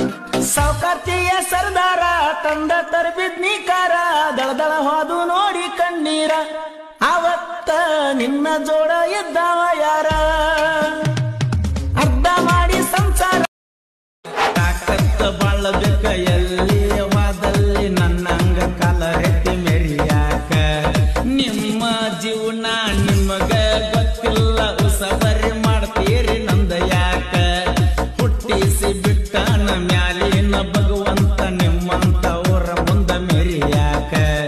ಸಾವುಕಾರ್ತಿಯ ಸರ್ದಾರ ತಂದ ತರಬಿದ್ನಿ ಕಾರ ದಳದಳ ಹೋದು ನೋಡಿ ಕಣ್ಣೀರ ಅವತ್ತ ನಿನ್ನ ಜೋಡ ಇದ್ದವ ಯಾರ ಅರ್ಧ ಮಾಡಿ ಸಂಸಾರ ತಾಕತ್ತ ಬಾಳಬೇಕ ಎಲ್ಲಿ ವಾದಲ್ಲಿ ನನ್ನಂಗ ಕಲರೆತ್ತಿ ಮೆರಿಯಾಕ ನಿಮ್ಮ ಜೀವನ ನಿಮಗ ಗೊತ್ತಿಲ್ಲ ಉಸಬರಿ ಮಾಡ್ತೀರಿ ನಂದ ಯಾಕ ಹುಟ್ಟಿಸಿ ಬಿಟ್ಟನ ಮ್ಯಾಲಿನ ಭಗವಂತ ನಿಮ್ಮಂತ ಊರ ಮುಂದ ಮೆರಿಯಾಕ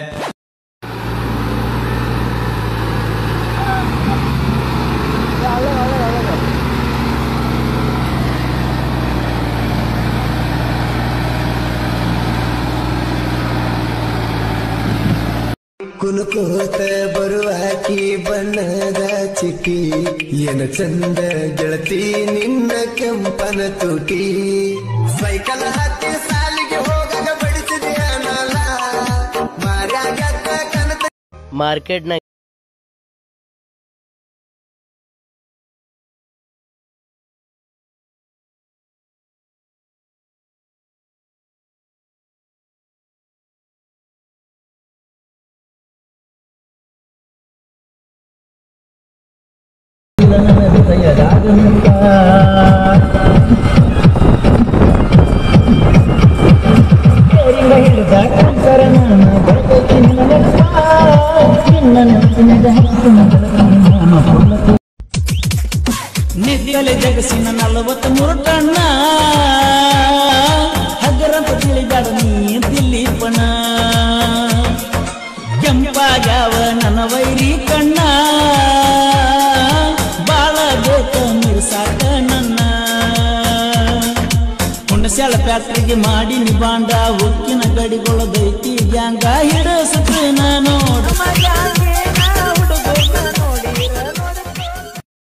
ಕುಲುಕೋತ ಬರುವಾಕಿ ಬಣ್ಣದ ಚಿಟಿ ಏನ ಚಂದ ಗೆಳತಿ ನಿನ್ನ ಕೆಂಪನ ತುಟಿ ಸೈಕಲ್ ಹತ್ತಿ ಸಾಲಿಗೆ ಹೋಗಾಗ ಬಡಿಸಿದೆ ಅನಲ ಮಾರ್ಯಾಗ ಕನತ ಮಾರ್ಕೆಟ್ನಾಗ ನಿದ್ದಲೆ ಜಗಸಿನ ನಲವತ್ತ ಮೂರು ಟಣ್ಣ ಹಗರಂತ ತಿಳಿದಾಡ ನೀ ದಿಲೀಪನ ಕೆಂಪಾಗ್ಯಾವ ನನ್ನ ವೈರಿ ಕಣ್ಣ ಬಾಳ ಬೇಕ ಮಿರ್ಸಾಕ ನನ್ನ ಹುಣಸ್ಯಾಳ ಫ್ಯಾಕ್ಟ್ರಿಗೆ ಮಾಡಿ ನಿಬಾಂಡ ಉಕ್ಕಿನ ಗಡಿಗೊಳದೈತಿ ಗ್ಯಾಂಗ ಹಿಡಸತ್ರ ನೋಡ